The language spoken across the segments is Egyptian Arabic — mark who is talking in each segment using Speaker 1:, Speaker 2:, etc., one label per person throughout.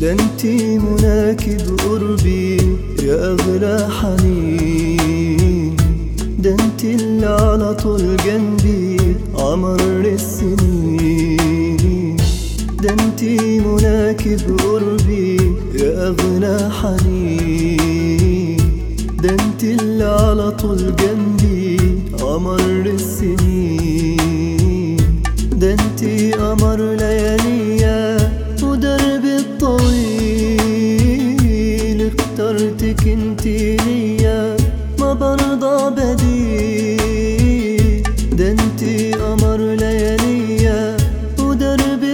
Speaker 1: ده انتي مناكي بقربي يا اغلى حنين ده انتي اللي على طول جنبي عمر السنين ده انتي مناكي بقربي يا اغلى حنين ده انتي اللي على طول جنبي عمر السنين ده انتي قمر لياليا ودربي الطويل اخترتك انتي ليا ما برضى بديل ده انتي قمر لياليا ودربي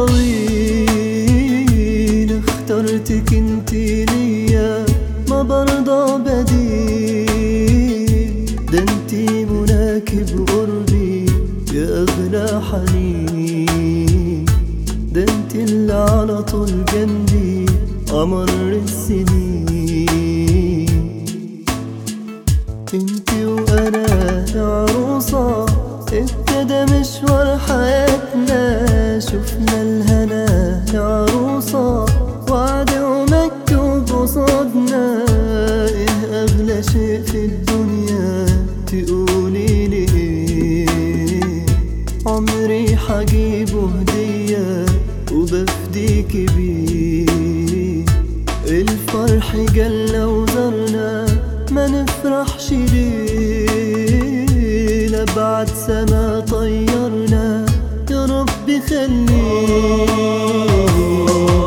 Speaker 1: الطويل اخترتك انتي ليا ما برضى بديل ده انتي مناكي بقربي يا اغلى حنين ده انت اللي على طول جنبي قمر السنين انت وانا يا عروسة ابتدى مشوار حياتنا شفنا الهنا يا عروسة وعد ومكتوب قصادنا ايه اغلى شيء في الدنيا تقولي لي ايه عمري حجيبه هدية وبفديك بيه الفرح جل وزرنا ما نفرحش ليه لبعد سما طيرنا يا رب خليه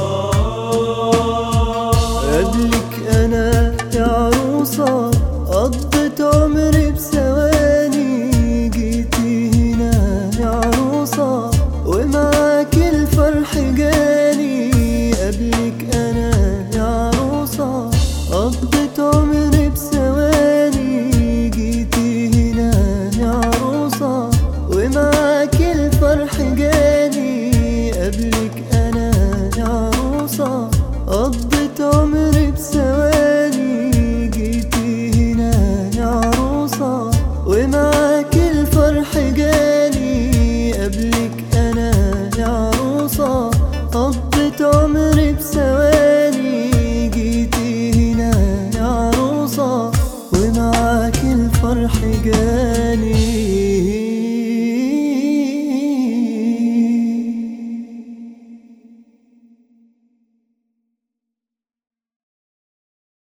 Speaker 1: قبلك انا يا عروسة قضيت عمري بثواني جيتي هنا يا عروسة ومعاك الفرح جاني قبلك انا يا عروسة قضيت عمري بثواني جيتي هنا يا عروسة ومعاك الفرح جاني قبلك انا يا عروسة قضيت عمري بثواني جيتي هنا يا عروسة ومعاك الفرح جاني قبلك انا يا عروسة قضيت عمري بثواني جيتي هنا يا عروسة ومعاك الفرح جاني